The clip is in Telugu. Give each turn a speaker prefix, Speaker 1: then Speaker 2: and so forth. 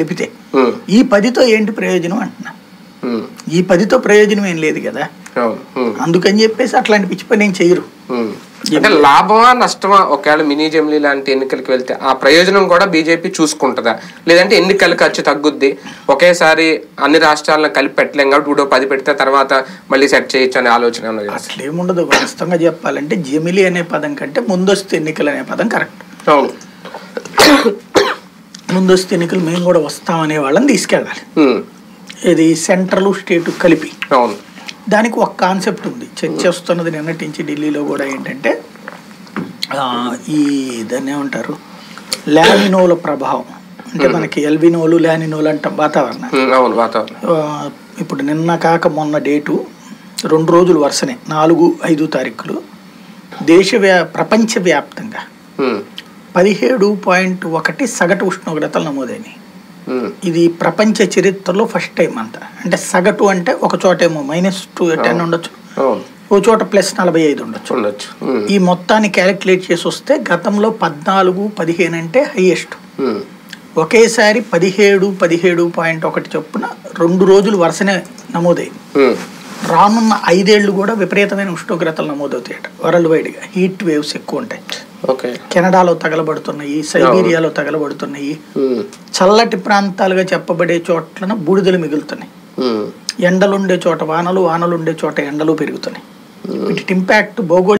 Speaker 1: కలిపితే
Speaker 2: ఉమ్,
Speaker 1: ఈ పదితో ఏంటి ప్రయోజనం అంటున్నా
Speaker 2: ఉమ్,
Speaker 1: ఈ పదితో ప్రయోజనం ఏం లేదు కదా
Speaker 2: అవును ఉమ్,
Speaker 1: అందుకని చెప్పేసి అట్లాంటి పిచ్చి పని ఏం చేయరు
Speaker 2: ఉమ్. అంటే లాభమా నష్టమా ఒకవేళ మినీ జమ్లీ లాంటి ఎన్నికలకు వెళ్తే ఆ ప్రయోజనం కూడా బీజేపీ చూసుకుంటుందా లేదంటే ఎన్నికల ఖర్చు తగ్గుద్ది ఒకేసారి అన్ని రాష్ట్రాలను కలిపి పెట్టలేం కాబట్టి ఇప్పుడు పది పెడితే తర్వాత మళ్ళీ సెట్ చేయొచ్చు అనే ఆలోచన ఏమన్నా చేస్తారా?
Speaker 1: అట్లేముండదు వాస్తవంగా చెప్పాలంటే జమిలి అనే పదం కంటే ముందస్తు ఎన్నికలు అనే పదం కరెక్ట్
Speaker 2: అవును
Speaker 1: ముందస్తు ఎన్నికలు మేము కూడా వస్తామనే వాళ్ళని తీసుకెళ్ళాలి
Speaker 2: ఉమ్,
Speaker 1: ఇది సెంట్రల్ స్టేట్ కలిపి
Speaker 2: అవును
Speaker 1: దానికి ఒక కాన్సెప్ట్ ఉంది చర్చ వస్తున్నది నిన్నటి నుంచి ఢిల్లీలో కూడా ఏంటంటే ఆ, ఈ దాన్ని ఏమంటారు లానినోల ప్రభావం అంటే మనకి ఎల్బినోలు లానినోలు అంటాం వాతావరణం
Speaker 2: ఉమ్, అవును వాతావరణం
Speaker 1: ఆ, ఇప్పుడు నిన్న కాక మొన్న డేటు రెండు రోజులు వరుసనే నాలుగు ఐదు తారీఖులు దేశవ్యా ప్రపంచవ్యాప్తంగా
Speaker 2: ఉమ్,
Speaker 1: పదిహేడు పాయింట్ ఒకటి సగటు ఉష్ణోగ్రతలు నమోదైనాయి
Speaker 2: ఉమ్,
Speaker 1: ఇది ప్రపంచ చరిత్రలో ఫస్ట్ టైం అంత అంటే సగటు అంటే ఒక చోటేమో మైనస్ టూ టెన్ ఉండొచ్చు
Speaker 2: అవును
Speaker 1: ఓ చోట ప్లస్ నలభై ఐదు ఉండొచ్చు
Speaker 2: ఉండొచ్చు ఉమ్,
Speaker 1: ఈ మొత్తాన్ని క్యాలిక్యులేట్ చేసి వస్తే గతంలో పద్నాలుగు పదిహేను అంటే హైయెస్ట్
Speaker 2: ఉమ్,
Speaker 1: ఒకేసారి పదిహేడు పదిహేడు పాయింట్ ఒకటి చొప్పున రెండు రోజులు వరుసనే నమోదైంది
Speaker 2: ఉమ్,
Speaker 1: రానున్న ఐదేళ్లు కూడా విపరీతమైన ఉష్ణోగ్రతలు నమోదవుతాయట వరల్డ్ వైడ్గా హీట్ వేవ్స్ ఎక్కువ ఉంటాయి
Speaker 2: ఓకే
Speaker 1: కెనడాలో తగలబడుతున్నాయి సైబీరియాలో తగలబడుతున్నాయి
Speaker 2: ఉమ్,
Speaker 1: చల్లటి ప్రాంతాలుగా చెప్పబడే చోట్లన బూడిదలు మిగులుతున్నాయి
Speaker 2: ఉమ్,
Speaker 1: ఎండలుండే చోట వానలు వానలుండే చోట ఎండలు పెరుగుతున్నాయి వీటి ఇంపాక్ట్ భౌగోళిక